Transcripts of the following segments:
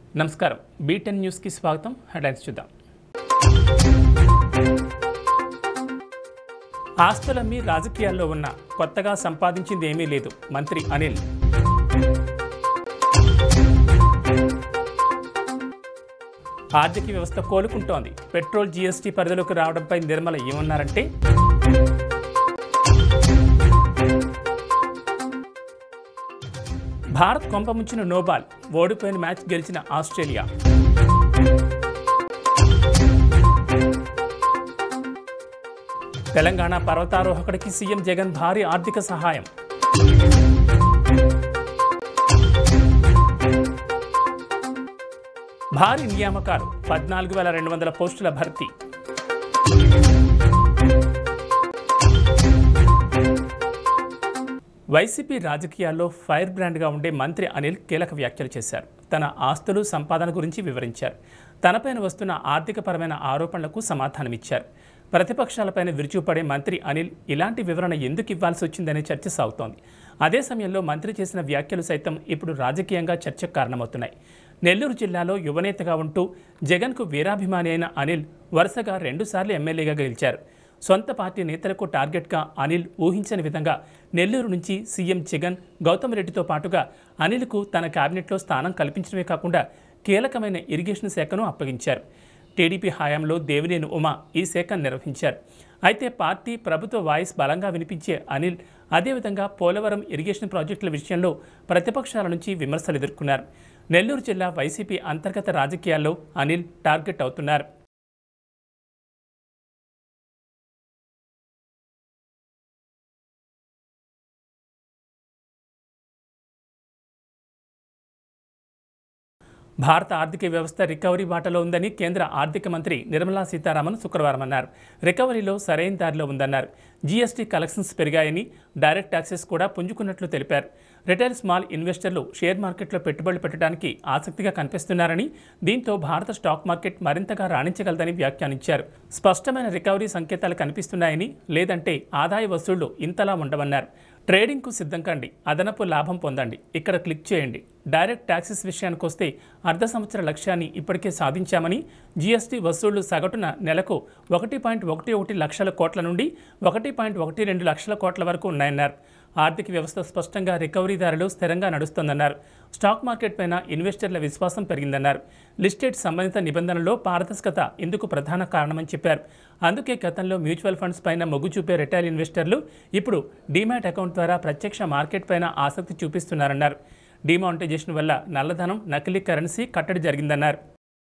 నమస్కారం బీటెన్ న్యూస్కి స్వాగతం హెడ్లైన్స్ చూద్దాం ఆస్తులమ్మి రాజకీయాల్లో ఉన్న కొత్తగా సంపాదించింది ఏమీ లేదు మంత్రి అనిల్ ఆర్థిక వ్యవస్థ కోలుకుంటోంది పెట్రోల్ జీఎస్టీ పరిధిలోకి రావడంపై నిర్మల ఏమన్నారంటే భారత్ కొంపముంచిన నోబాల్ ఓడిపోయిన మ్యాచ్ గెలిచిన ఆస్ట్రేలియా తెలంగాణ పర్వతారోహకుడికి సీఎం జగన్ భారీ ఆర్థిక సహాయం భారీ నియామకాలు పద్నాలుగు వేల రెండు వందల పోస్టుల భర్తీ వైసీపీ రాజకీయాల్లో ఫైర్ బ్రాండ్గా ఉండే మంత్రి అనిల్ కీలక వ్యాఖ్యలు చేశారు తన ఆస్తులు సంపాదన గురించి వివరించారు తనపైన వస్తున్న ఆర్థికపరమైన ఆరోపణలకు సమాధానమిచ్చారు ప్రతిపక్షాలపైన విరుచుపడే మంత్రి అనిల్ ఇలాంటి వివరణ ఎందుకు ఇవ్వాల్సి వచ్చిందనే చర్చ సాగుతోంది అదే సమయంలో మంత్రి చేసిన వ్యాఖ్యలు సైతం ఇప్పుడు రాజకీయంగా చర్చకు కారణమవుతున్నాయి నెల్లూరు జిల్లాలో యువనేతగా ఉంటూ జగన్కు వీరాభిమాని అయిన అనిల్ వరుసగా రెండుసార్లు ఎమ్మెల్యేగా గెలిచారు సొంత పార్టీ నేతలకు టార్గెట్గా అనిల్ ఊహించని విధంగా నెల్లూరు నుంచి సీఎం జగన్ గౌతమ్ రెడ్డితో పాటుగా అనిల్కు తన కేబినెట్లో స్థానం కల్పించడమే కాకుండా కీలకమైన ఇరిగేషన్ శాఖను అప్పగించారు టీడీపీ హయాంలో దేవినేని ఉమా ఈ శాఖను నిర్వహించారు అయితే పార్టీ ప్రభుత్వ వాయిస్ బలంగా వినిపించే అనిల్ అదేవిధంగా పోలవరం ఇరిగేషన్ ప్రాజెక్టుల విషయంలో ప్రతిపక్షాల నుంచి విమర్శలు ఎదుర్కొన్నారు నెల్లూరు జిల్లా వైసీపీ అంతర్గత రాజకీయాల్లో అనిల్ టార్గెట్ అవుతున్నారు భారత ఆర్థిక వ్యవస్థ రికవరీ బాటలో ఉందని కేంద్ర ఆర్థిక మంత్రి నిర్మలా సీతారామన్ శుక్రవారం అన్నారు రికవరీలో సరైన దారిలో ఉందన్నారు జీఎస్టీ కలెక్షన్స్ పెరిగాయని డైరెక్ట్ ట్యాక్సెస్ కూడా పుంజుకున్నట్లు తెలిపారు రిటైల్ స్మాల్ ఇన్వెస్టర్లు షేర్ మార్కెట్లో పెట్టుబడులు పెట్టడానికి ఆసక్తిగా కనిపిస్తున్నారని దీంతో భారత స్టాక్ మార్కెట్ మరింతగా రాణించగలదని వ్యాఖ్యానించారు స్పష్టమైన రికవరీ సంకేతాలు కనిపిస్తున్నాయని లేదంటే ఆదాయ వసూళ్లు ఇంతలా ఉండవన్నారు ట్రేడింగ్కు సిద్ధం కండి అదనపు లాభం పొందండి ఇక్కడ క్లిక్ చేయండి డైరెక్ట్ ట్యాక్సెస్ విషయానికి వస్తే అర్ధ సంవత్సర లక్ష్యాన్ని ఇప్పటికే సాధించామని జీఎస్టీ వసూళ్లు సగటున నెలకు ఒకటి పాయింట్ ఒకటి ఒకటి లక్షల కోట్ల నుండి ఒకటి పాయింట్ ఒకటి రెండు లక్షల కోట్ల వరకు ఉన్నాయన్నారు ఆర్థిక వ్యవస్థ స్పష్టంగా రికవరీ దారిలో స్థిరంగా నడుస్తోందన్నారు స్టాక్ మార్కెట్ పైన ఇన్వెస్టర్ల విశ్వాసం పెరిగిందన్నారు లిస్టెడ్ సంబంధిత నిబంధనల్లో పారదర్శకత ఇందుకు ప్రధాన కారణమని చెప్పారు అందుకే గతంలో మ్యూచువల్ ఫండ్స్ పైన మొగ్గు చూపే రిటైల్ ఇన్వెస్టర్లు ఇప్పుడు డీమ్యాట్ అకౌంట్ ద్వారా ప్రత్యక్ష మార్కెట్ పైన ఆసక్తి చూపిస్తున్నారన్నారు డిమానిటైజేషన్ వల్ల నల్లధనం నకిలీ కరెన్సీ కట్టడి జరిగిందన్నారు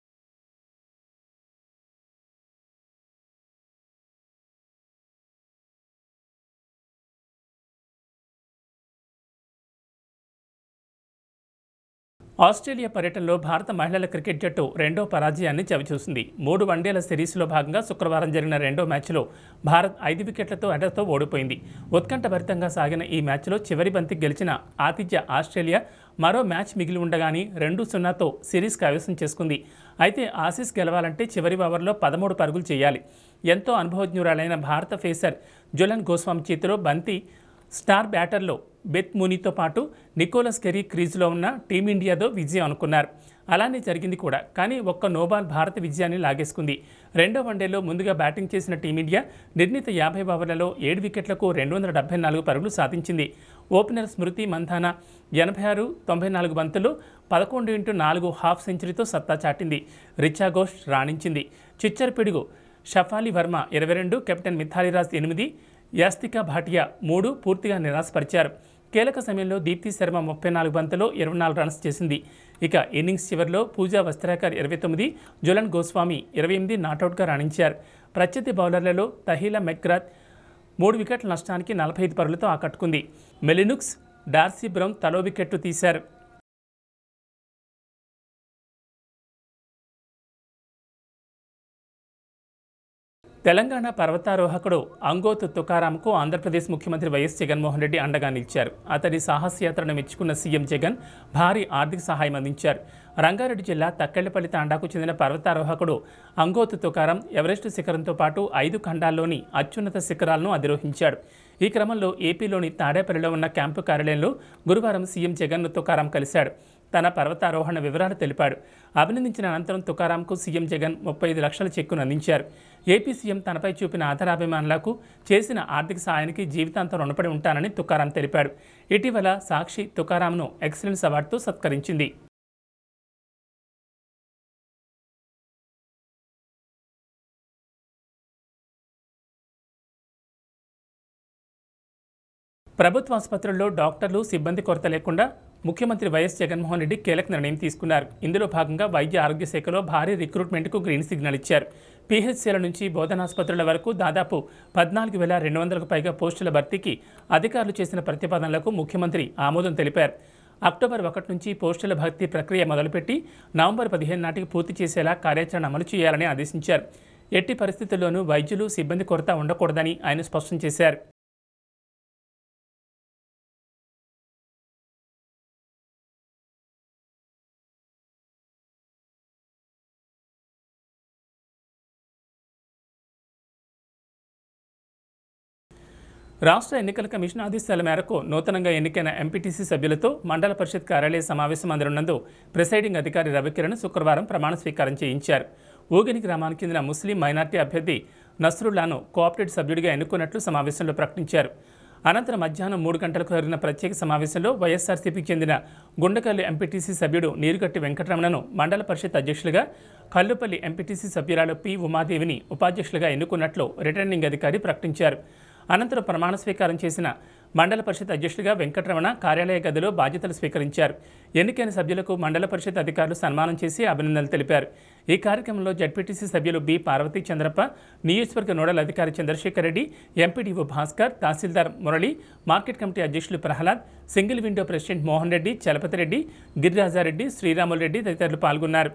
ఆస్ట్రేలియా పర్యటనలో భారత మహిళల క్రికెట్ జట్టు రెండో పరాజయాన్ని చవిచూసింది మూడు వన్డేల సిరీస్లో భాగంగా శుక్రవారం జరిగిన రెండో మ్యాచ్లో భారత్ ఐదు వికెట్లతో అడ్డతో ఓడిపోయింది ఉత్కంఠభరితంగా సాగిన ఈ మ్యాచ్లో చివరి బంతి గెలిచిన ఆతిథ్య ఆస్ట్రేలియా మరో మ్యాచ్ మిగిలి ఉండగానే రెండు సున్నాతో సిరీస్ కైవసం చేసుకుంది అయితే ఆసీస్ గెలవాలంటే చివరి ఓవర్లో పదమూడు పరుగులు చేయాలి ఎంతో అనుభవజ్ఞురాలైన భారత ఫేసర్ జులన్ గోస్వామి చేతిలో బంతి స్టార్ బ్యాటర్లో బెత్ మునీతో పాటు నికోలస్ కెరీ క్రీజ్లో ఉన్న టీమిండియాతో విజయం అనుకున్నారు అలానే జరిగింది కూడా కానీ ఒక్క నోబాల్ భారత విజయాన్ని లాగేసుకుంది రెండో వన్డేలో ముందుగా బ్యాటింగ్ చేసిన టీమిండియా నిర్ణీత యాభై ఓవర్లలో ఏడు వికెట్లకు రెండు వందల డెబ్బై నాలుగు పరుగులు సాధించింది ఓపెనర్ స్మృతి మంధాన ఎనభై ఆరు తొంభై నాలుగు బంతులు పదకొండు ఇంటూ నాలుగు హాఫ్ సెంచరీతో సత్తా చాటింది రిచా ఘోష్ రాణించింది చిచ్చర్ పిడుగు షఫాలి వర్మ ఇరవై రెండు కెప్టెన్ మిథాలీరాజ్ ఎనిమిది యాస్తికా భాటియా మూడు పూర్తిగా నిరాశపరిచారు కీలక సమయంలో దీప్తి శర్మ ముప్పై నాలుగు బంతులో ఇరవై నాలుగు రన్స్ చేసింది ఇక ఇన్నింగ్స్ చివరిలో పూజా వస్త్రాకర్ ఇరవై తొమ్మిది జులన్ గోస్వామి ఇరవై ఎనిమిది నాటౌట్గా రాణించారు ప్రత్యర్థి బౌలర్లలో తహీలా మెక్రాత్ మూడు వికెట్ల నష్టానికి నలభై ఐదు పరుగులతో ఆకట్టుకుంది మెలినుక్స్ డార్సీ బ్రౌన్ తలో వికెట్టు తీశారు తెలంగాణ పర్వతారోహకుడు అంగోతు తుకారాంకు ఆంధ్రప్రదేశ్ ముఖ్యమంత్రి వైఎస్ జగన్మోహన్ రెడ్డి అండగా నిలిచారు అతడి సాహసయాత్రను మెచ్చుకున్న సీఎం జగన్ భారీ ఆర్థిక సహాయం అందించారు రంగారెడ్డి జిల్లా తక్కెళ్లపల్లి తాండాకు చెందిన పర్వతారోహకుడు అంగోతు తుకారం ఎవరెస్ట్ శిఖరంతో పాటు ఐదు ఖండాల్లోని అత్యున్నత శిఖరాలను అధిరోహించాడు ఈ క్రమంలో ఏపీలోని తాడేపల్లిలో ఉన్న క్యాంపు కార్యాలయంలో గురువారం సీఎం జగన్ తుకారం కలిశాడు తన పర్వతారోహణ వివరాలు తెలిపాడు అభినందించిన అనంతరం తుకారాంకు సీఎం జగన్ ముప్పై ఐదు లక్షల చెక్కును అందించారు ఏపీ సీఎం తనపై చూపిన ఆధారాభిమానులకు చేసిన ఆర్థిక సాయానికి జీవితాంతం రుణపడి ఉంటానని తుకారాం తెలిపాడు ఇటీవల సాక్షి తుకారాంను ఎక్సలెన్స్ అవార్డుతో సత్కరించింది ప్రభుత్వ ఆసుపత్రుల్లో డాక్టర్లు సిబ్బంది కొరత లేకుండా ముఖ్యమంత్రి వైఎస్ జగన్మోహన్ రెడ్డి కీలక నిర్ణయం తీసుకున్నారు ఇందులో భాగంగా వైద్య ఆరోగ్య శాఖలో భారీ రిక్రూట్మెంట్కు గ్రీన్ సిగ్నల్ ఇచ్చారు పీహెచ్సీల నుంచి బోధనాసుపత్రుల వరకు దాదాపు పద్నాలుగు వేల రెండు వందలకు పైగా పోస్టుల భర్తీకి అధికారులు చేసిన ప్రతిపాదనలకు ముఖ్యమంత్రి ఆమోదం తెలిపారు అక్టోబర్ ఒకటి నుంచి పోస్టుల భర్తీ ప్రక్రియ మొదలుపెట్టి నవంబర్ పదిహేను నాటికి పూర్తి చేసేలా కార్యాచరణ అమలు చేయాలని ఆదేశించారు ఎట్టి పరిస్థితుల్లోనూ వైద్యులు సిబ్బంది కొరత ఉండకూడదని ఆయన స్పష్టం చేశారు రాష్ట్ర ఎన్నికల కమిషన్ ఆదేశాల మేరకు నూతనంగా ఎన్నికైన ఎంపీటీసీ సభ్యులతో మండల పరిషత్ కార్యాలయ సమావేశం అందనున్నందు ప్రిసైడింగ్ అధికారి రవికిరణ్ శుక్రవారం ప్రమాణ స్వీకారం చేయించారు ఊగిని గ్రామానికి చెందిన ముస్లిం మైనార్టీ అభ్యర్థి నస్రుల్లాను కోఆపరేటివ్ సభ్యుడిగా ఎన్నుకున్నట్లు సమావేశంలో ప్రకటించారు అనంతరం మధ్యాహ్నం మూడు గంటలకు జరిగిన ప్రత్యేక సమావేశంలో వైఎస్ఆర్సీపీకి చెందిన గుండకల్లు ఎంపీటీసీ సభ్యుడు నీరుగట్టి వెంకటరమణను మండల పరిషత్ అధ్యక్షులుగా కల్లుపల్లి ఎంపీటీసీ సభ్యురాలు పి ఉమాదేవిని ఉపాధ్యక్షులుగా ఎన్నుకున్నట్లు రిటర్నింగ్ అధికారి ప్రకటించారు అనంతరం ప్రమాణ స్వీకారం చేసిన మండల పరిషత్ అధ్యక్షుడిగా వెంకటరమణ కార్యాలయ గదిలో బాధ్యతలు స్వీకరించారు ఎన్నికైన సభ్యులకు మండల పరిషత్ అధికారులు సన్మానం చేసి అభినందనలు తెలిపారు ఈ కార్యక్రమంలో జడ్పీటీసీ సభ్యులు బి పార్వతీ చంద్రప్ప నియోజకవర్గ నోడల్ అధికారి చంద్రశేఖర్ రెడ్డి ఎంపీడీఓ భాస్కర్ తహసీల్దార్ మురళి మార్కెట్ కమిటీ అధ్యక్షులు Prahlad single window president Mohan Reddy Chalapathi Reddy Girirajareddy Sriramulu Reddy తదితరులు పాల్గొన్నారు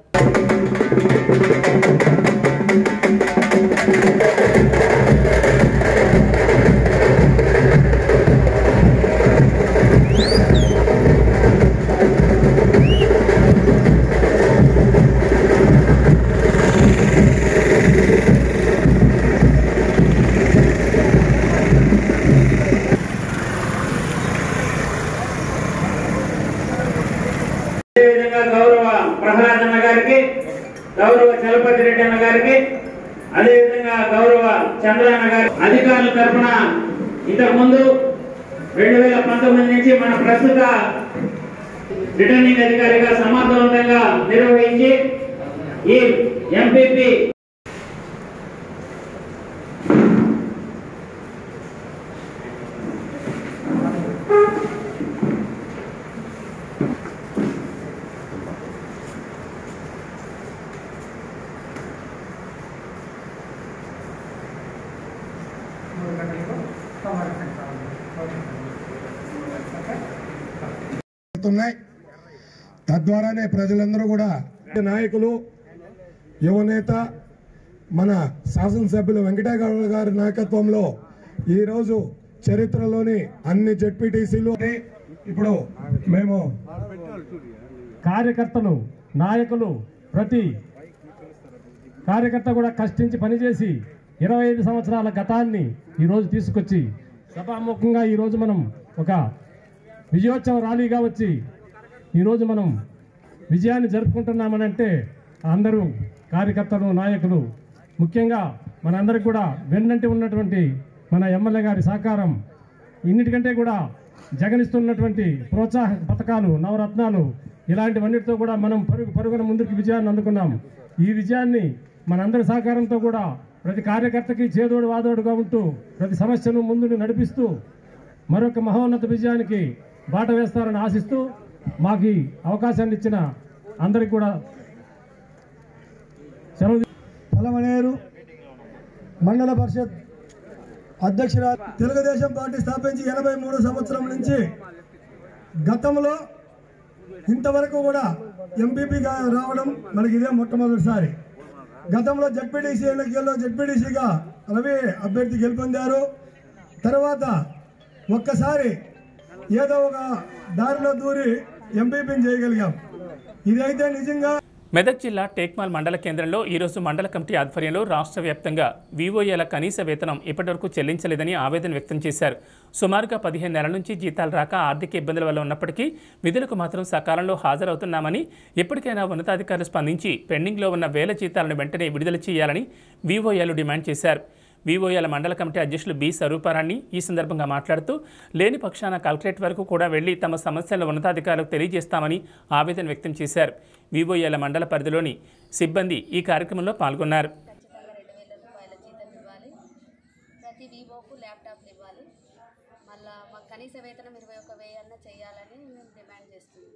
అదేవిధంగా గౌరవ ప్రహ్లాద్ అన్న గారికి గౌరవ చలపతి రెడ్డి అన్న గారికి అదేవిధంగా గౌరవ చంద్రన్న గారి అధికారుల తరఫున ఇంతకు ముందు రెండు వేల పంతొమ్మిది నుంచి మన ప్రస్తుత రిటర్నింగ్ అధికారిగా సమర్థవంతంగా నిర్వహించి ఈ ఎంపీపీ ఉన్నాయి తద్వారానే ప్రజలందరూ కూడా నాయకులు యువనేత మన శాసనసభ్యులు వెంకటేగౌడ గారి నాయకత్వంలో ఈరోజు చరిత్రలోని అన్ని జెడ్పీటీసీలు ఇప్పుడు మేము కార్యకర్తలు నాయకులు ప్రతి కార్యకర్త కూడా కష్టించి పనిచేసి ఇరవై ఐదు సంవత్సరాల గతాన్ని ఈరోజు తీసుకొచ్చి సభాముఖంగా ఈరోజు మనం ఒక విజయోత్సవ ర్యాలీగా వచ్చి ఈరోజు మనం విజయాన్ని జరుపుకుంటున్నామనంటే అందరూ కార్యకర్తలు నాయకులు ముఖ్యంగా మనందరికి కూడా వెన్నంటి ఉన్నటువంటి మన ఎమ్మెల్యే గారి సహకారం ఇన్నిటికంటే కూడా జగనిస్తున్నటువంటి ప్రోత్సాహ పథకాలు నవరత్నాలు ఇలాంటివన్నిటితో కూడా మనం పరుగు పరుగున ముందుకు విజయాన్ని అందుకున్నాం ఈ విజయాన్ని మనందరి సహకారంతో కూడా ప్రతి కార్యకర్తకి చేదోడు వాదోడుగా ఉంటూ ప్రతి సమస్యను ముందు నడిపిస్తూ మరొక మహోన్నత విజయానికి బాట వేస్తారని ఆశిస్తూ మాకు ఈ అవకాశాన్ని ఇచ్చిన అందరికి కూడా సెలవు పలమనేరు మండల పరిషత్ అధ్యక్షురాలు తెలుగుదేశం పార్టీ స్థాపించి ఎనభై మూడు సంవత్సరం నుంచి గతంలో ఇంతవరకు కూడా ఎంపీపీగా రావడం మనకి ఇదే మొట్టమొదటిసారి గతంలో జడ్పీటీసీ ఎన్నికల్లో జడ్పీటీసీగా రవి అభ్యర్థి గెలుపొందారు తర్వాత ఒక్కసారి ఏదో ఒక దారిలో దూరి ఎంపీపీని చేయగలిగాం ఇదైతే నిజంగా మెదక్ జిల్లా టేక్మాల్ మండల కేంద్రంలో ఈరోజు మండల కమిటీ ఆధ్వర్యంలో రాష్ట్ర వ్యాప్తంగా వివోఏల కనీస వేతనం ఇప్పటివరకు చెల్లించలేదని ఆవేదన వ్యక్తం చేశారు సుమారుగా పదిహేను నెలల నుంచి జీతాలు రాక ఆర్థిక ఇబ్బందుల వల్ల ఉన్నప్పటికీ విధులకు మాత్రం సకాలంలో హాజరవుతున్నామని ఇప్పటికైనా ఉన్నతాధికారులు స్పందించి పెండింగ్లో ఉన్న వేల జీతాలను వెంటనే విడుదల చేయాలని వివోఏలు డిమాండ్ చేశారు వివోఏల మండల కమిటీ అధ్యక్షులు బి స్వరూపారాణి ఈ సందర్భంగా మాట్లాడుతూ లేని పక్షాన కలెక్టరేట్ వరకు కూడా వెళ్లి తమ సమస్యలను ఉన్నతాధికారులకు తెలియజేస్తామని ఆవేదన వ్యక్తం చేశారు వివోఏల మండల పరిధిలోని సిబ్బంది ఈ కార్యక్రమంలో పాల్గొన్నారు ఖచ్చితంగా రెండు వేల రూపాయల జీతం ఇవ్వాలి ప్రతి వివోకు ల్యాప్టాప్లు ఇవ్వాలి మళ్ళా మాకు కనీస వేతనం ఇరవై ఒక వెయ్యి అన్న చేయాలని మేము డిమాండ్ చేస్తున్నాం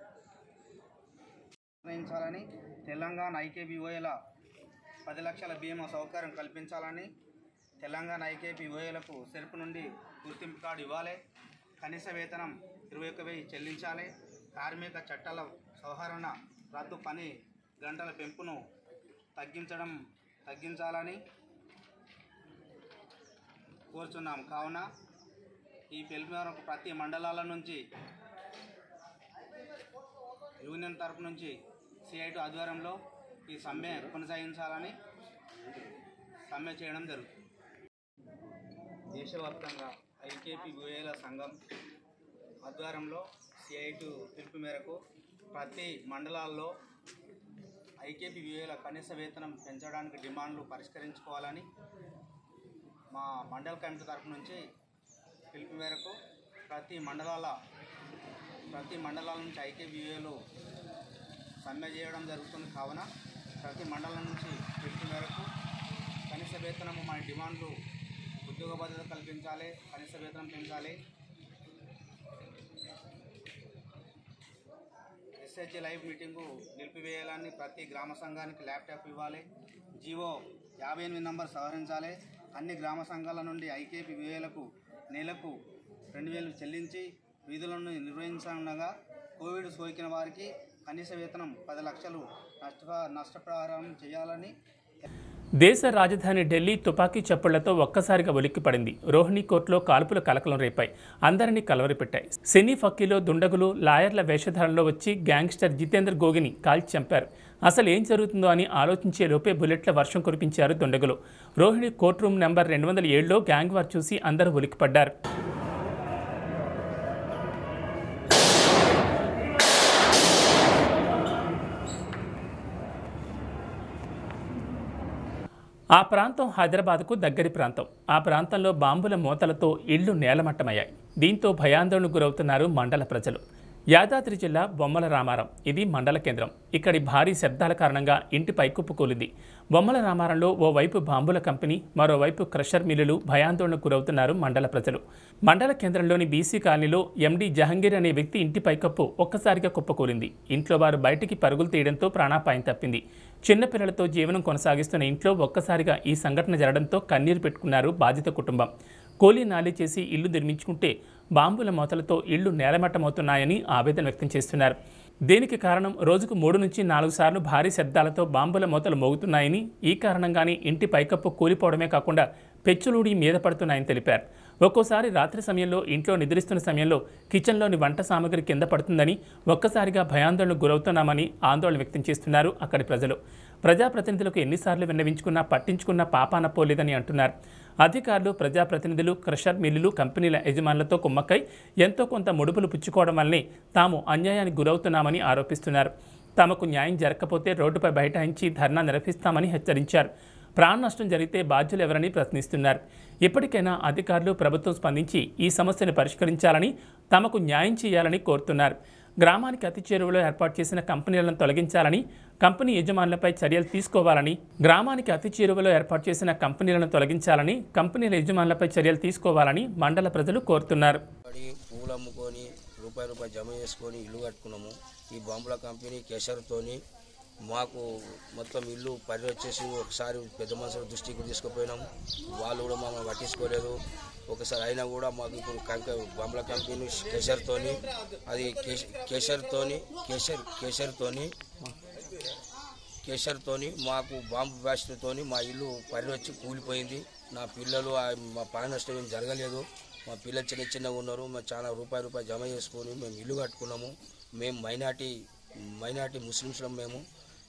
నిర్ణయించాలని తెలంగాణ ఐకేబీఓఏల పది లక్షల బీమా సౌకర్యం కల్పించాలని తెలంగాణ ఐకేబీఓఏలకు సెర్పు నుండి గుర్తింపు కార్డు ఇవ్వాలి కనీస వేతనం ఇరవై ఒక వెయ్యి చెల్లించాలి కార్మిక చట్టాల సవహరణ రద్దు పని గంటల పెంపును తగ్గించడం తగ్గించాలని కోరుచున్నాం కావున ఈ పిలుపు మేరకు ప్రతి మండలాల నుంచి యూనియన్ తరపు నుంచి సిఐటి ఆధ్వర్యంలో ఈ సమ్మె కొనసాగించాలని సమ్మె చేయడం జరుగుతుంది దేశవ్యాప్తంగా ఐకేపీ యుఏల సంఘం ఆధ్వర్యంలో సిఐటి పిలుపు మేరకు ప్రతి మండలాల్లో ఐకేపీ యుఏల కనీస వేతనం పెంచడానికి డిమాండ్లు పరిష్కరించుకోవాలని మా మండల కమిటీ తరపు నుంచి పిలుపు మేరకు ప్రతి మండలాల ప్రతి మండలాల నుంచి ఐకేబీఏలు సమ్మె చేయడం జరుగుతుంది కావున ప్రతి మండలం నుంచి పిలుపు మేరకు కనీస వేతనము మన డిమాండ్లు ఉద్యోగ భద్రత కల్పించాలి కనీస వేతనం పెంచాలి ఎస్హెచ్ లైవ్ మీటింగు నిలిపివేయాలని ప్రతి గ్రామ సంఘానికి ల్యాప్టాప్ ఇవ్వాలి జీవో యాభై ఎనిమిది నంబర్ సవరించాలి అన్ని గ్రామ సంఘాల నుండి ఐకేపీ విఏలకు నెలకు రెండు వేలు చెల్లించి విధులను నిర్వహించగా కోవిడ్ సోకిన వారికి కనీస వేతనం పది లక్షలు నష్ట నష్టపరిహారం చేయాలని దేశ రాజధాని ఢిల్లీ తుపాకీ చప్పుళ్లతో ఒక్కసారిగా ఉలిక్కిపడింది రోహిణి కోర్టులో కాల్పుల కలకలం రేపాయి అందరినీ కలవరిపెట్టాయి సినీ ఫక్కీలో దుండగులు లాయర్ల వేషధారణలో వచ్చి గ్యాంగ్స్టర్ జితేందర్ గోగిని కాల్చి చంపారు అసలు ఏం జరుగుతుందో అని ఆలోచించే లోపే బుల్లెట్ల వర్షం కురిపించారు దుండగులు రోహిణి కోర్ట్ రూమ్ నెంబర్ రెండు వందల ఏడులో గ్యాంగ్ వార్ చూసి అందరూ ఉలిక్కిపడ్డారు ఆ ప్రాంతం హైదరాబాద్కు దగ్గరి ప్రాంతం ఆ ప్రాంతంలో బాంబుల మూతలతో ఇళ్లు నేలమట్టమయ్యాయి దీంతో భయాందోళనకు గురవుతున్నారు మండల ప్రజలు యాదాద్రి జిల్లా బొమ్మల రామారం ఇది మండల కేంద్రం ఇక్కడి భారీ శబ్దాల కారణంగా ఇంటి పైకుప్పు కూలింది బొమ్మల రామారంలో ఓవైపు బాంబుల కంపెనీ మరోవైపు క్రషర్ మిల్లులు భయాందోళనకు గురవుతున్నారు మండల ప్రజలు మండల కేంద్రంలోని బీసీ కాలనీలో ఎండీ జహంగీర్ అనే వ్యక్తి ఇంటి పైకప్పు ఒక్కసారిగా కుప్పకూలింది ఇంట్లో వారు బయటికి పరుగులు తీయడంతో ప్రాణాపాయం తప్పింది చిన్నపిల్లలతో జీవనం కొనసాగిస్తున్న ఇంట్లో ఒక్కసారిగా ఈ సంఘటన జరగడంతో కన్నీరు పెట్టుకున్నారు బాధిత కుటుంబం కూలీ నాలి చేసి ఇల్లు నిర్మించుకుంటే బాంబుల మూతలతో ఇళ్లు నేలమట్టమవుతున్నాయని ఆవేదన వ్యక్తం చేస్తున్నారు దీనికి కారణం రోజుకు మూడు నుంచి నాలుగు సార్లు భారీ శబ్దాలతో బాంబుల మూతలు మోగుతున్నాయని ఈ కారణంగానే ఇంటి పైకప్పు కూలిపోవడమే కాకుండా పెచ్చులూడి మీద పడుతున్నాయని తెలిపారు ఒక్కోసారి రాత్రి సమయంలో ఇంట్లో నిద్రిస్తున్న సమయంలో కిచెన్లోని వంట సామాగ్రి కింద పడుతుందని ఒక్కసారిగా భయాందోళనకు గురవుతున్నామని ఆందోళన వ్యక్తం చేస్తున్నారు అక్కడి ప్రజలు ప్రజాప్రతినిధులకు ఎన్నిసార్లు విన్నవించుకున్నా పట్టించుకున్న పాపాన పోలేదని అంటున్నారు అధికారులు ప్రజాప్రతినిధులు క్రషర్ మిల్లులు కంపెనీల యజమానులతో కుమ్మక్కై ఎంతో కొంత ముడుపులు పుచ్చుకోవడం వల్లనే తాము అన్యాయానికి గురవుతున్నామని ఆరోపిస్తున్నారు తమకు న్యాయం జరగకపోతే రోడ్డుపై బైఠాయించి ధర్నా నిర్వహిస్తామని హెచ్చరించారు ప్రాణ నష్టం జరిగితే బాధ్యులు ఎవరని ప్రశ్నిస్తున్నారు ఇప్పటికైనా అధికారులు ప్రభుత్వం స్పందించి ఈ సమస్యను పరిష్కరించాలని తమకు న్యాయం చేయాలని కోరుతున్నారు గ్రామానికి అతి చేరువలో ఏర్పాటు చేసిన కంపెనీలను తొలగించాలని కంపెనీ యజమానులపై చర్యలు తీసుకోవాలని గ్రామానికి అతి చేరువలో ఏర్పాటు చేసిన కంపెనీలను తొలగించాలని కంపెనీల యజమానులపై చర్యలు తీసుకోవాలని మండల ప్రజలు కోరుతున్నారు పడి పువ్వులు అమ్ముకొని రూపాయి రూపాయి జమ చేసుకొని ఇల్లు కట్టుకున్నాము ఈ బాంబుల కంపెనీ కేసర్తోని మాకు మొత్తం ఇల్లు పరి వచ్చేసి ఒకసారి పెద్ద మనుషుల దృష్టికి తీసుకుపోయినాము వాళ్ళు కూడా మమ్మల్ని పట్టించుకోలేదు ఒకసారి అయినా కూడా మాకు ఇప్పుడు కంక బాంబుల కంపెనీ కేసర్తోని అది కేస- కేసర్తోని కేసర్ కేసర్తోని కేసర్తోని మాకు బాంబు బ్లాస్ట్తోని మా ఇల్లు పరి వచ్చి కూలిపోయింది నా పిల్లలు ఆ- మా ప్రాణ నష్టం ఏం జరగలేదు మా పిల్లలు చిన్న చిన్నగా ఉన్నారు మేము చాలా రూపాయి రూపాయి జమ చేసుకొని మేము ఇల్లు కట్టుకున్నాము మేము మైనార్టీ మైనార్టీ ముస్లిమ్స్లో మేము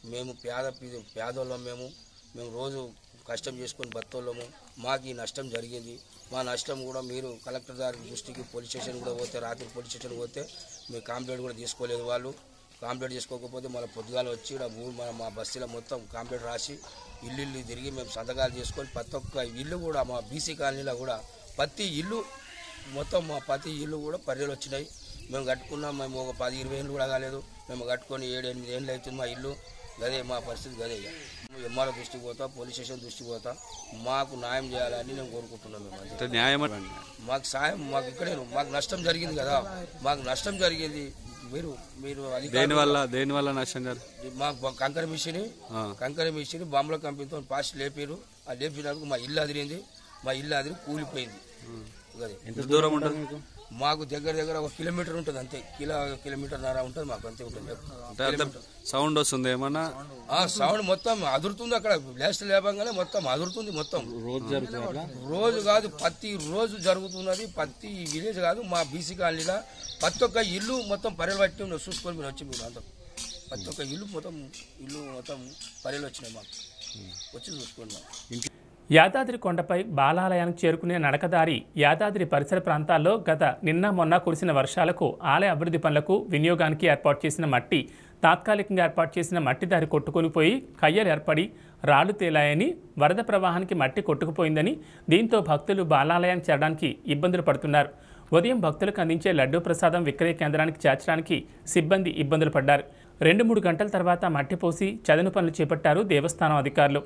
మేము పేద పి- పేదోళ్ళం మేము మేము రోజు కష్టం చేసుకొని బతోళ్ళము మాకు ఈ నష్టం జరిగింది మా నష్టం కూడా మీరు కలెక్టర్ గారి దృష్టికి పోలీస్ స్టేషన్ కూడా పోతే రాత్రి పోలీస్ స్టేషన్ పోతే మీ కంప్లైంట్ కూడా తీసుకోలేదు వాళ్ళు కంప్లైంట్ చేసుకోకపోతే మళ్ళీ పొద్దుగాల వచ్చి ఈడ ఊరు మన మా బస్తీలో మొత్తం కంప్లైంట్ రాసి ఇల్లు ఇల్లు తిరిగి మేము సంతకాలు చేసుకొని ప్రతి ఒక్క ఇల్లు కూడా మా బీసీ కాలనీలో కూడా ప్రతి ఇల్లు మొత్తం మా ప్రతి ఇల్లు కూడా పర్యలు వచ్చినాయి మేము కట్టుకున్నాం మేము ఒక పది ఇరవై ఏళ్ళు కూడా కాలేదు మేము కట్టుకొని ఏడు ఎనిమిది ఏళ్ళు అవుతుంది మా ఇల్లు గదే మా పరిస్థితి గదే ఇక ఎంఆర్ఓ దృష్టికి పోతా పోలీస్ స్టేషన్ దృష్టికి పోతా మాకు న్యాయం చేయాలని నేను కోరుకుంటున్నాను మేము అంతే. న్యాయం మాకు సాయం మాకు ఇక్కడే మాకు నష్టం జరిగింది కదా మాకు నష్టం జరిగింది మీరు మీరు అధికారులు- దేని వల్ల దేని వల్ల నష్టం జరిగింది మాకు కంకర మిషన్ ఆ. కంకర మిషన్ బాంబుల కంపెనీతో పాస్ లేపారు ఆ లేపినందుకు మా ఇల్లు అదిరింది మా ఇల్లు అదిరి కూలిపోయింది గది. ఎంత దూరం ఉంటుంది మీకు మాకు దగ్గర దగ్గర ఒక కిలోమీటర్ ఉంటుంది అంతే కిలో కిలోమీటర్ నర ఉంటుంది మాకు అంతే ఉంటుంది అంటే అంత సౌండ్ వస్తుంది ఏమన్నా ఆ సౌండ్ మొత్తం అదురుతుంది అక్కడ బ్లాస్ట్ లేపంగానే మొత్తం అదురుతుంది మొత్తం రోజు జరుగుతుంది రోజు కాదు ప్రతి రోజు జరుగుతున్నది ప్రతి విలేజ్ కాదు మా బీసీ కాలనీలో ప్రతి ఒక్క ఇల్లు మొత్తం పర్యలు పట్టి ఉన్నది. చూసుకొని మీరు వచ్చి మీరు అంతా ప్రతి ఒక్క ఇల్లు మొత్తం ఇల్లు మొత్తం పర్యలు వచ్చినాయి మాకు వచ్చి చూసుకోండి మాకు యాదాద్రి కొండపై బాలాలయానికి చేరుకునే నడకదారి యాదాద్రి పరిసర ప్రాంతాల్లో గత నిన్న మొన్న కురిసిన వర్షాలకు ఆలయ అభివృద్ధి పనులకు వినియోగానికి ఏర్పాటు చేసిన మట్టి తాత్కాలికంగా ఏర్పాటు చేసిన మట్టి దారి కొట్టుకొనిపోయి కయ్యలు ఏర్పడి రాళ్లు తేలాయని వరద ప్రవాహానికి మట్టి కొట్టుకుపోయిందని దీంతో భక్తులు బాలాలయానికి చేరడానికి ఇబ్బందులు పడుతున్నారు ఉదయం భక్తులకు అందించే లడ్డూ ప్రసాదం విక్రయ కేంద్రానికి చేర్చడానికి సిబ్బంది ఇబ్బందులు పడ్డారు రెండు మూడు గంటల తర్వాత మట్టి పోసి చదును పనులు చేపట్టారు దేవస్థానం అధికారులు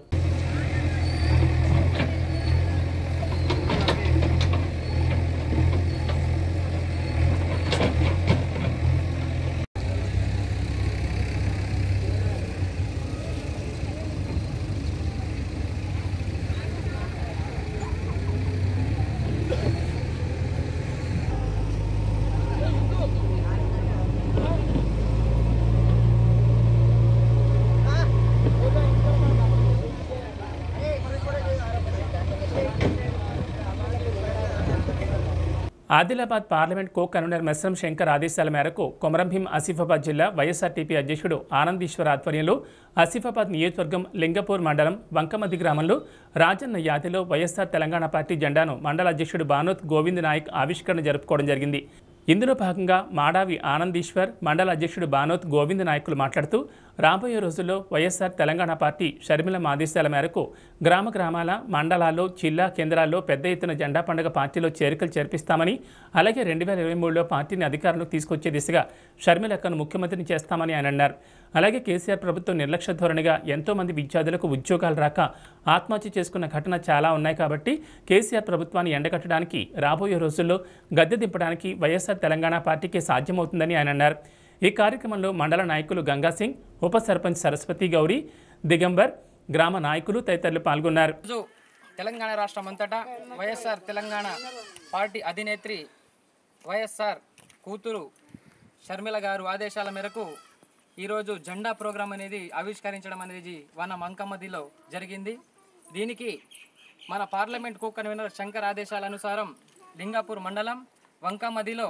Adilabad parliament co convener Mesram Shankar ఆదేశాల మేరకు కొమరంభీం ఆసిఫాబాద్ జిల్లా వైఎస్ఆర్టీపీ అధ్యక్షుడు ఆనందీశ్వర్ ఆధ్వర్యంలో ఆసిఫాబాద్ నియోజకవర్గం లింగపూర్ మండలం వంకమది గ్రామంలో రాజన్న యాదిలో వైఎస్ఆర్ తెలంగాణ పార్టీ జెండాను మండల అధ్యక్షుడు బానోత్ గోవింద్ నాయక్ ఆవిష్కరణ జరుపుకోవడం జరిగింది ఇందులో భాగంగా మాడావి ఆనందీశ్వర్ మండల అధ్యక్షుడు బానోత్ గోవింద్ నాయకులు మాట్లాడుతూ రాబోయే రోజుల్లో వైఎస్ఆర్ తెలంగాణ పార్టీ షర్మిల ఆదేశాల మేరకు గ్రామ గ్రామాల మండలాల్లో జిల్లా కేంద్రాల్లో పెద్ద ఎత్తున జెండా పండుగ పార్టీలో చేరికలు చేర్పిస్తామని అలాగే రెండు వేల ఇరవై మూడులో పార్టీని అధికారంలోకి తీసుకొచ్చే దిశగా షర్మిలక్కను ముఖ్యమంత్రిని చేస్తామని ఆయన అన్నారు అలాగే కేసీఆర్ ప్రభుత్వం నిర్లక్ష్య ధోరణిగా ఎంతో మంది విద్యార్థులకు ఉద్యోగాలు రాక ఆత్మహత్య చేసుకున్న ఘటన చాలా ఉన్నాయి కాబట్టి కేసీఆర్ ప్రభుత్వాన్ని ఎండగట్టడానికి రాబోయే రోజుల్లో గద్దె దింపడానికి వైఎస్ఆర్ తెలంగాణ పార్టీకి సాధ్యమవుతుందని ఆయన అన్నారు ఈ కార్యక్రమంలో మండల నాయకులు గంగాసింగ్ ఉప సర్పంచ్ సరస్వతి గౌరి దిగంబర్ గ్రామ నాయకులు తదితరులు పాల్గొన్నారు ఈరోజు తెలంగాణ రాష్ట్రం అంతటా వైఎస్ఆర్ తెలంగాణ పార్టీ అధినేత్రి వైఎస్ఆర్ కూతురు షర్మిల గారు ఆదేశాల మేరకు ఈరోజు జెండా ప్రోగ్రాం అనేది ఆవిష్కరించడం అనేది వన మంకమ్మదిలో జరిగింది దీనికి మన పార్లమెంట్ కో కన్వీనర్ శంకర్ ఆదేశాల అనుసారం లింగాపూర్ మండలం వంకమదిలో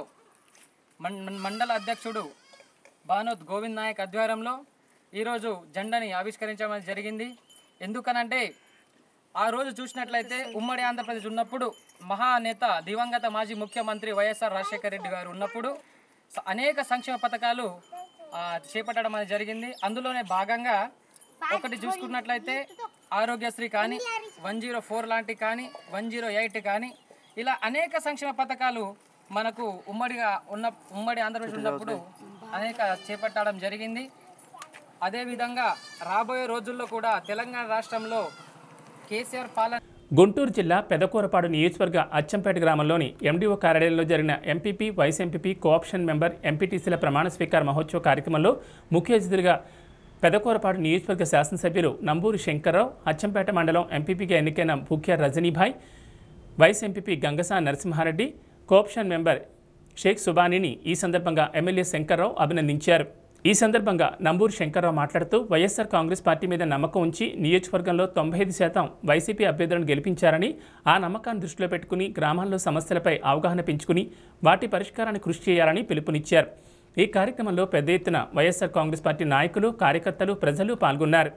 మం- మండల అధ్యక్షుడు బానోద్ గోవింద్ నాయక్ ఆధ్వర్యంలో ఈరోజు జెండాని ఆవిష్కరించడం జరిగింది ఎందుకనంటే ఆ రోజు చూసినట్లయితే ఉమ్మడి ఆంధ్రప్రదేశ్ ఉన్నప్పుడు మహానేత దివంగత మాజీ ముఖ్యమంత్రి వైఎస్ఆర్ రాజశేఖర రెడ్డి గారు ఉన్నప్పుడు స- అనేక సంక్షేమ పథకాలు ఆ, చేపట్టడం అనేది జరిగింది అందులోనే భాగంగా ఒకటి చూసుకున్నట్లయితే ఆరోగ్యశ్రీ కానీ వన్ జీరో ఫోర్ లాంటి కానీ వన్ జీరో ఎయిట్ కానీ ఇలా అనేక సంక్షేమ పథకాలు మనకు ఉమ్మడిగా ఉన్న ఉమ్మడి ఆంధ్రప్రదేశ్ ఉన్నప్పుడు అనేక చేపట్టడం జరిగింది అదేవిధంగా రాబోయే రోజుల్లో కూడా తెలంగాణ రాష్ట్రంలో కేసీఆర్ పాలన గుంటూరు జిల్లా పెదకూరపాడు నియోజకవర్గ అచ్చంపేట గ్రామంలోని ఎండీఓ కార్యాలయంలో జరిగిన MPP vice MPP cooption member ఎంపీటీసీల ప్రమాణ స్వీకార మహోత్సవ కార్యక్రమంలో ముఖ్య అతిథులుగా పెదకూరపాడు నియోజకవర్గ శాసనసభ్యులు నంబూరి శంకర్రావు అచ్చంపేట మండలం ఎంపీపీగా ఎన్నికైన Bhukya Rajanibai vice MPP Gangasa Narasimhareddy cooption member Sheikh సుబానీని ఈ సందర్భంగా ఎమ్మెల్యే శంకర్రావు అభినందించారు ఈ సందర్భంగా నంబూరు శంకర్రావు మాట్లాడుతూ వైఎస్ఆర్ కాంగ్రెస్ పార్టీ మీద నమ్మకం ఉంచి నియోజకవర్గంలో తొంభై ఐదు శాతం వైసీపీ అభ్యర్థులను గెలిపించారని ఆ నమ్మకాన్ని దృష్టిలో పెట్టుకుని గ్రామాల్లో సమస్యలపై అవగాహన పెంచుకుని వాటి పరిష్కారాన్ని కృషి చేయాలని పిలుపునిచ్చారు ఈ కార్యక్రమంలో పెద్ద ఎత్తున వైఎస్ఆర్ కాంగ్రెస్ పార్టీ నాయకులు కార్యకర్తలు ప్రజలు పాల్గొన్నారు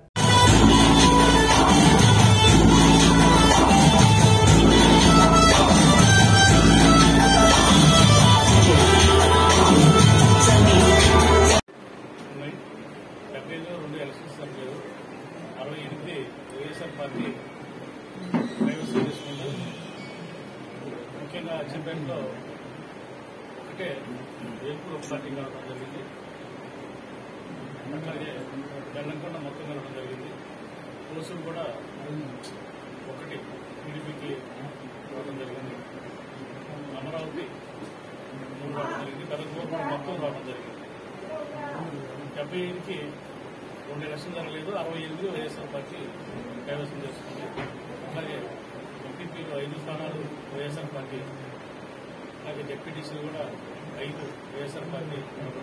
ఉన్నాయి డెబ్బైలో రెండు ఎలక్షన్స్ జరిగారు అరవై ఎనిమిది వైఎస్ఆర్ పార్టీ కైవసం చేసుకుంటూ ముఖ్యంగా అచ్చంపేటలో ఒకటే వేల్పూర్ ఒక పార్టీ కలవడం జరిగింది అట్లాగే బెల్లంకొండ మొత్తం కలవడం జరిగింది కోసూరు కూడా ఒకటి టీడీపీకి రావడం జరిగింది అమరావతి మూడు రావడం జరిగింది కనకపూర్ కూడా మొత్తం రావడం జరిగింది డెబ్బై ఎనిమిదికి రెండు ఎలక్షన్ జరగలేదు అరవై ఎనిమిది వైఎస్ఆర్ పార్టీ కైవసం చేసుకుంది అలాగే ఎంపీపీలో ఐదు స్థానాలు వైఎస్ఆర్ పార్టీ అలాగే డిప్యూటీసీలు కూడా ఐదు వైఎస్ఆర్ పార్టీ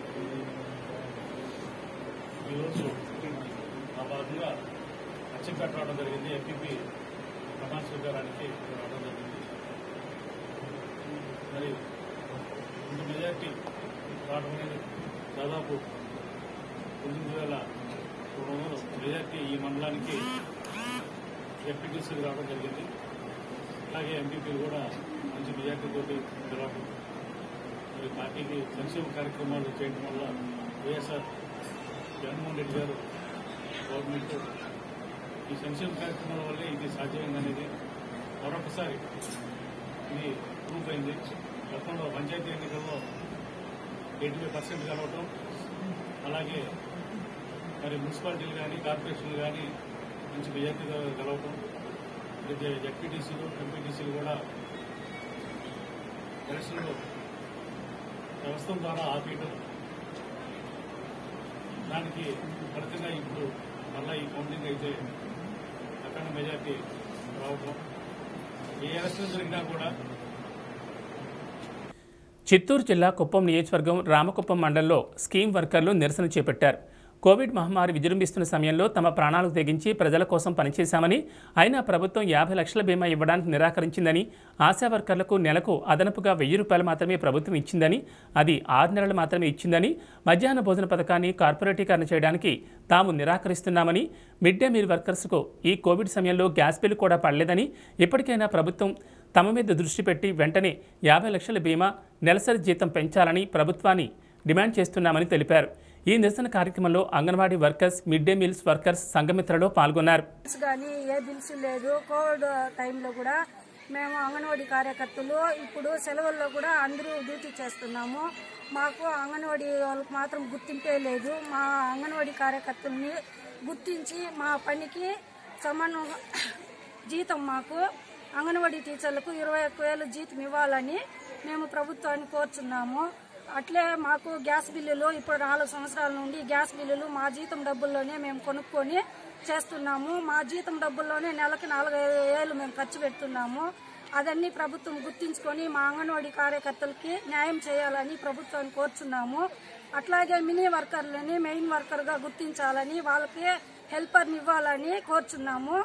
ఈరోజు ఆ భాగంగా అచ్చంపేట రావడం జరిగింది ఎంపీపీ ప్రమాణ స్వీకారానికి రావడం జరిగింది మరి ఇంత మెజార్టీ రావడం అనేది దాదాపు తొమ్మిది వేల రెండు వందలు మెజార్టీ ఈ మండలానికి ఎంపీటీసీలు రావడం జరిగింది అలాగే ఎంపీపీలు కూడా మంచి మెజార్టీతో గెలవడం మరి పార్టీకి సంక్షేమ కార్యక్రమాలు చేయడం వల్ల వైఎస్ఆర్ జగన్మోహన్ రెడ్డి గారు గవర్నమెంట్ ఈ సంక్షేమ కార్యక్రమాల వల్లే ఇది సాధ్యమైందనేది మరొకసారి ఇది ప్రూఫ్ అయింది గతంలో పంచాయతీ ఎన్నికల్లో ఎయిటీ ఫైవ్ పర్సెంట్ కలవటం అలాగే మరి మున్సిపాలిటీలు కానీ కార్పొరేషన్లు కానీ మంచి మెజార్టీగా గెలవటం జడ్పీటీసీలు ఎంపీటీసీలు కూడా ఎలక్షన్లో వ్యవస్థ ద్వారా ఆపేయటం దానికి ఫలితంగా ఇప్పుడు మళ్ళా ఈ కౌంటింగ్ అయితే అఖండ మెజార్టీ రావటం ఏ ఎలక్షన్ జరిగినా కూడా చిత్తూరు జిల్లా కుప్పం నియోజకవర్గం రామకుప్పం మండలంలో స్కీమ్ వర్కర్లు నిరసన చేపట్టారు కోవిడ్ మహమ్మారి విజృంభిస్తున్న సమయంలో తమ ప్రాణాలకు తెగించి ప్రజల కోసం పనిచేశామని అయినా ప్రభుత్వం యాభై లక్షల బీమా ఇవ్వడానికి నిరాకరించిందని ఆశా వర్కర్లకు నెలకు అదనపుగా వెయ్యి రూపాయలు మాత్రమే ప్రభుత్వం ఇచ్చిందని అది ఆరు నెలలు మాత్రమే ఇచ్చిందని మధ్యాహ్న భోజన పథకాన్ని కార్పొరేటీకరణ చేయడానికి తాము నిరాకరిస్తున్నామని మిడ్ డే మీల్ వర్కర్స్కు ఈ కోవిడ్ సమయంలో గ్యాస్ బిల్లు కూడా పడలేదని ఇప్పటికైనా ప్రభుత్వం తమ మీద దృష్టి పెట్టి వెంటనే యాభై లక్షల బీమా నెలసరి జీతం పెంచాలని ప్రభుత్వాన్ని డిమాండ్ చేస్తున్నామని తెలిపారు ఈ నిరసన కార్యక్రమంలో anganwadi workers mid day meals workers సంఘమిత్రలో పాల్గొన్నారు బిల్స్ కానీ ఏ బిల్స్ లేదు కోవిడ్ టైంలో కూడా మేము అంగన్వాడీ కార్యకర్తలు ఇప్పుడు సెలవుల్లో కూడా అందరూ డ్యూటీ చేస్తున్నాము మాకు అంగన్వాడీ వాళ్ళకి మాత్రం గుర్తింపే లేదు మా అంగన్వాడీ కార్యకర్తల్ని గుర్తించి మా పనికి సమానం జీతం మాకు అంగన్వాడీ టీచర్లకు ఇరవై ఒక్క వేలు జీతం ఇవ్వాలని మేము ప్రభుత్వాన్ని కోరుచున్నాము అట్లే మాకు గ్యాస్ బిల్లులు ఇప్పుడు నాలుగు సంవత్సరాల నుండి గ్యాస్ బిల్లులు మా జీతం డబ్బుల్లోనే మేము కొనుక్కొని చేస్తున్నాము మా జీతం డబ్బుల్లోనే నెలకి నాలుగైదు వేలు మేము ఖర్చు పెడుతున్నాము అదన్నీ ప్రభుత్వం గుర్తించుకొని మా అంగన్వాడీ కార్యకర్తలకి న్యాయం చేయాలని ప్రభుత్వాన్ని కోరుచున్నాము అట్లాగే మినీ వర్కర్లని మెయిన్ వర్కర్గా గుర్తించాలని వాళ్ళకి హెల్పర్ని ఇవ్వాలని కోరుచున్నాము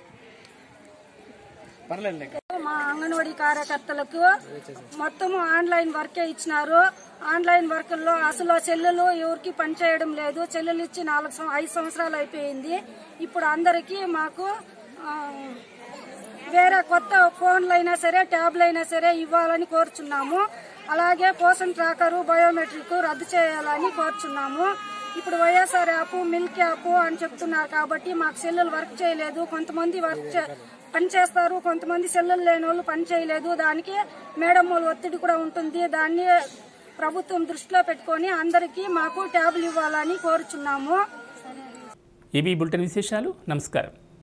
మా అంగన్వాడీ కార్యకర్తలకు మొత్తం ఆన్లైన్ వర్కే ఇచ్చినారు ఆన్లైన్ వర్కుల్లో అసలు సెల్లులు ఎవరికి పనిచేయడం లేదు సెల్లులు ఇచ్చి నాలుగు సం- ఐదు సంవత్సరాలు అయిపోయింది ఇప్పుడు అందరికీ మాకు ఆ, వేరే కొత్త ఫోన్లు అయినా సరే ట్యాబ్లు అయినా సరే ఇవ్వాలని కోరుచున్నాము అలాగే పోషన్ ట్రాకరు బయోమెట్రిక్ రద్దు చేయాలని కోరుచున్నాము ఇప్పుడు వైఎస్ఆర్ యాప్ మిల్క్ యాప్ అని చెప్తున్నారు కాబట్టి మాకు సెల్లులు వర్క్ చేయలేదు కొంతమంది వర్క్ చే- పని చేస్తారు కొంతమంది సెల్లులు లేని వాళ్ళు పని చేయలేదు దానికి మేడం వాళ్ళ ఒత్తిడి కూడా ఉంటుంది దాన్ని ప్రభుత్వం దృష్టిలో పెట్టుకొని అందరికీ మాకు ట్యాబ్లు ఇవ్వాలని కోరుచున్నాము ఇవి బులెటిన్ విశేషాలు నమస్కారం